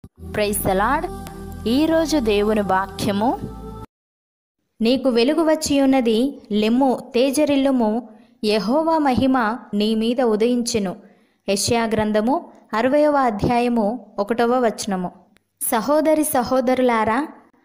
praise the Lord ఈరోజు దేవుని వాక్యము నీకు వెలుగు వచ్చి ఉన్నది లెమ్ము తేజరిల్లుము యెహోవా మహిమ నీ మీద ఉదయించెను యెషయా గ్రంథము అరవయవ అధ్యాయము ఒకటవ వచనము సహోదరి సహోదరులారా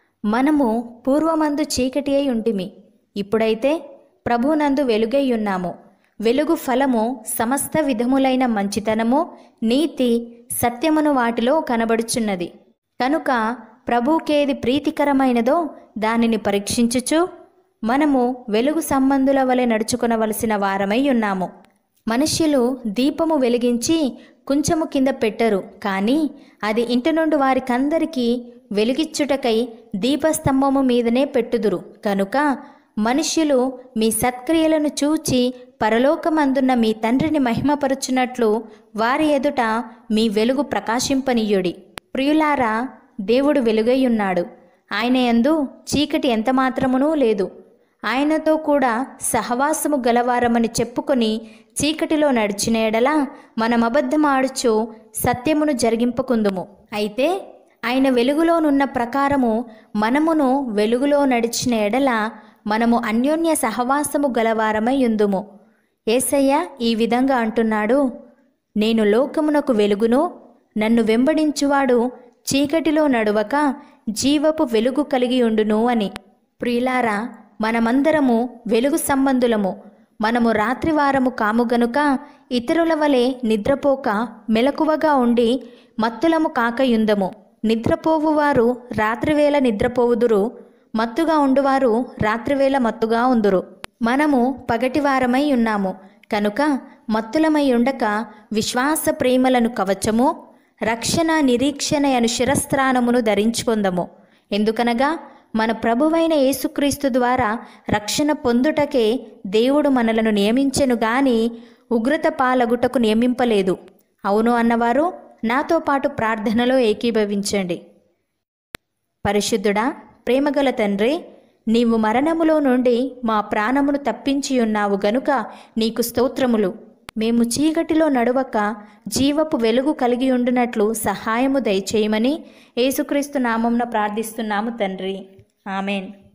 మనము పూర్వమందు చీకటి అయి ఉంటిమి ఇప్పుడైతే ప్రభునందు వెలుగై ఉన్నాము వెలుగు ఫలము సమస్త విధములైన మంచితనము నీతి సత్యమును వాటిలో కనబడుచున్నది కనుక ప్రభుకేది ప్రీతికరమైనదో దానిని పరీక్షించుచు మనము వెలుగు సంబంధుల వలె నడుచుకొనవలసిన వారమై ఉన్నాము మనుష్యులు దీపము వెలిగించి కుంచము కింద పెట్టరు కానీ అది ఇంటి నుండి వారికందరికీ వెలిగిచ్చుటకై దీపస్తంభము మీదనే పెట్టుదురు కనుక మనుష్యులు మీ సత్క్రియలను చూచి పరలోకమందున్న మీ తండ్రిని మహిమపరుచున్నట్లు వారి ఎదుట మీ వెలుగు ప్రకాశింపనీయుడి ప్రియులారా దేవుడు వెలుగై ఉన్నాడు ఆయన యందు చీకటి ఎంతమాత్రమునూ లేదు ఆయనతో కూడా సహవాసము గలవారమని చెప్పుకొని చీకటిలో నడిచిన ఎడల మనం అబద్ధమాడుచు సత్యమును జరిగింపకుందుము అయితే ఆయన వెలుగులోనున్న ప్రకారము మనమును వెలుగులో నడిచిన ఎడల మనము అన్యోన్య సహవాసము గలవారమై ఉందుము ఏసయ్య ఈ విధంగా అంటున్నాడు నేను లోకమునకు వెలుగును నన్ను వెంబడించువాడు చీకటిలో నడువక జీవపు వెలుగు కలిగి ఉండును అని ప్రియులారా మనమందరము వెలుగు సంబంధులము మనము రాత్రివారము కాము గనుక ఇతరుల వలె నిద్రపోక మెలకువగా ఉండి మత్తులము కాకయుందము నిద్రపోవువారు రాత్రివేళ నిద్రపోవుదురు మత్తుగా ఉండువారు రాత్రివేళ మత్తుగా ఉందురు మనము పగటివారమై ఉన్నాము కనుక మత్తులమై ఉండక విశ్వాస ప్రేమలను కవచము రక్షణ నిరీక్షణ అను శిరస్త్రానమును ధరించుకుందము ఎందుకనగా మన ప్రభువైన యేసుక్రీస్తు ద్వారా రక్షణ పొందుటకే దేవుడు మనలను నియమించెను గాని ఉగ్రత పాలగుటకు నియమింపలేదు అవును అన్నవారు నాతో పాటు ప్రార్థనలో ఏకీభవించండి పరిశుద్ధుడా ప్రేమగల తండ్రి నీవు మరణములో నుండి మా ప్రాణమును తప్పించి ఉన్నావు గనుక నీకు స్తోత్రములు మేము చీకటిలో నడువక జీవపు వెలుగు కలిగి ఉండునట్లు సహాయము దయచేయమని యేసుక్రీస్తు నామంన ప్రార్థిస్తున్నాము తండ్రి ఆమెన్